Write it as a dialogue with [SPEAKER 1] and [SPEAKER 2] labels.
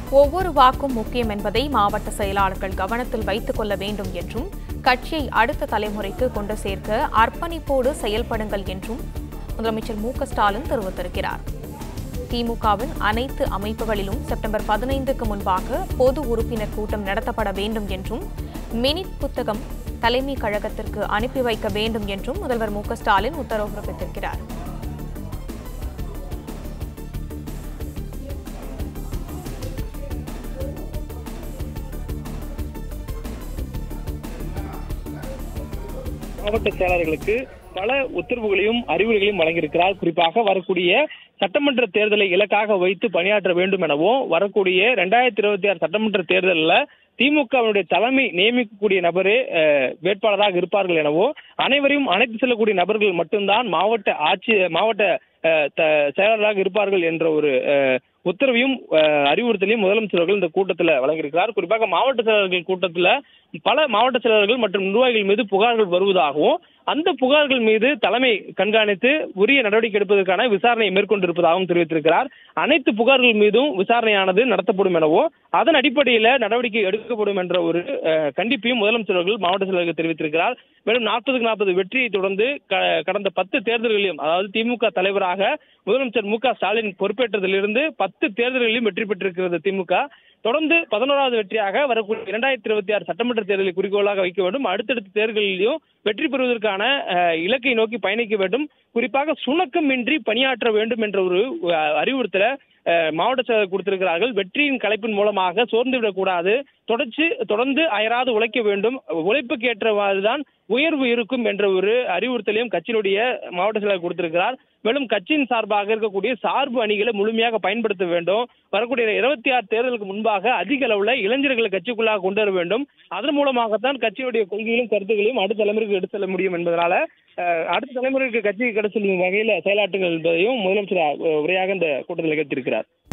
[SPEAKER 1] ஒவ்வொரு வாக்கும் முக்கியம் என்பதை மாவட்ட செயலாளர்கள் கவனத்தில் வைத்துக் கொள்ள வேண்டும் என்றும் கட்சியை அடுத்த தலைமுறைக்கு கொண்டு சேர்க்க அர்ப்பணிப்போடு செயல்படுங்கள் என்றும் முதலமைச்சர் மு க ஸ்டாலின் தெரிவித்திருக்கிறார் திமுகவின் அனைத்து அமைப்புகளிலும் செப்டம்பர் பதினைந்துக்கு முன்பாக பொது உறுப்பினர் கூட்டம் நடத்தப்பட வேண்டும் என்றும் மினிட் புத்தகம் தலைமை கழகத்திற்கு அனுப்பி வைக்க வேண்டும் என்றும் முதல்வர் மு க ஸ்டாலின் உத்தரவு பிறப்பித்திருக்கிறார்
[SPEAKER 2] மாவட்ட செயலாளர்களுக்கு பல உத்தரவுகளையும் அறிவுரைகளையும் வழங்கியிருக்கிறார் குறிப்பாக வரக்கூடிய சட்டமன்ற தேர்தலை இலக்காக வைத்து பணியாற்ற வேண்டும் எனவும் வரக்கூடிய இரண்டாயிரத்தி இருபத்தி ஆறு சட்டமன்ற தேர்தலில் திமுகவினுடைய தலைமை நியமிக்கக்கூடிய நபரே அஹ், வேட்பாளராக இருப்பார்கள் எனவும் அனைவரையும் அழைத்து செல்லக்கூடிய நபர்கள் மட்டும்தான் மாவட்ட ஆட்சி மாவட்ட அஹ், த- செயலாளராக இருப்பார்கள் என்ற ஒரு அஹ், உத்தரவையும் அஹ், அறிவுறுத்தலையும் முதலமைச்சர் அவர்கள் இந்த கூட்டத்தில் வழங்கியிருக்கிறார் குறிப்பாக மாவட்ட செயலாளர்கள் கூட்டத்தில் பல மாவட்ட செயலாளர்கள் மற்றும் நிர்வாகிகள் மீது புகார்கள் வருவதாகவும் அந்த புகார்கள் மீது தலைமை கண்காணித்து உரிய நடவடிக்கை எடுப்பதற்கான விசாரணையை மேற்கொண்டிருப்பதாகவும் தெரிவித்திருக்கிறார் அனைத்து புகார்கள் மீதும் விசாரணையானது நடத்தப்படும் எனவும் அதன் அடிப்படையில் நடவடிக்கை எடுக்கப்படும் என்ற ஒரு அஹ், கண்டிப்பையும் முதலமைச்சர் அவர்கள் மாவட்ட செயலாளர்கள் தெரிவித்திருக்கிறார் மேலும் நாற்பதுக்கு நாற்பது வெற்றியை தொடர்ந்து க- கடந்த பத்து தேர்தல்களிலும் அதாவது திமுக தலைவராக முதலமைச்சர் மு க ஸ்டாலின் பொறுப்பேற்றதிலிருந்து பத்து தேர்தல்களிலும் வெற்றி பெற்றிருக்கிறது திமுக தொடர்ந்து பதினோராவது வெற்றியாக வரக்கூடிய இரண்டாயிரத்தி இருபத்தி ஆறு சட்டமன்ற தேர்தலை குறிக்கோளாக வைக்க வேண்டும் அடுத்தடுத்த தேர்தலிலும் வெற்றி பெறுவதற்கான அஹ், இலக்கை நோக்கி பயணிக்க வேண்டும் குறிப்பாக சுணக்கமின்றி பணியாற்ற வேண்டும் என்ற ஒரு அஹ், அறிவுறுத்தலை அஹ், மாவட்ட செயலர் கொடுத்திருக்கிறார்கள் வெற்றியின் கலைப்பின் மூலமாக சோர்ந்து விடக்கூடாது தொடர்ச்சி தொடர்ந்து அயராது உழைக்க வேண்டும் உழைப்புக்கு ஏற்றவாறுதான் உயர்வு இருக்கும் என்ற ஒரு அறிவுறுத்தலையும் கட்சியினுடைய மாவட்ட செயலர் கொடுத்திருக்கிறார் மேலும் கட்சியின் சார்பாக இருக்கக்கூடிய சார்பு அணிகளை முழுமையாக பயன்படுத்த வேண்டும் வரக்கூடிய இருபத்தி ஆறு தேர்தலுக்கு முன்பாக அதிக அளவுல இளைஞர்களை கட்சிக்குள்ளாக கொண்டு வர வேண்டும் அதன் மூலமாகத்தான் கட்சியுடைய கொள்கைகளும் கருத்துக்களையும் அடுத்த தலைமுறைக்கு எடுத்து செல்ல முடியும் என்பதனால அஹ், அடுத்த தலைமுறைக்கு கட்சிக்கு எடுத்து செல்லும் வகையில் செயலாற்றுங்கள் என்பதையும் முதலமைச்சர் அஹ், உரையாக இந்த கூட்டத்தில் நிகழ்த்தியிருக்கிறார்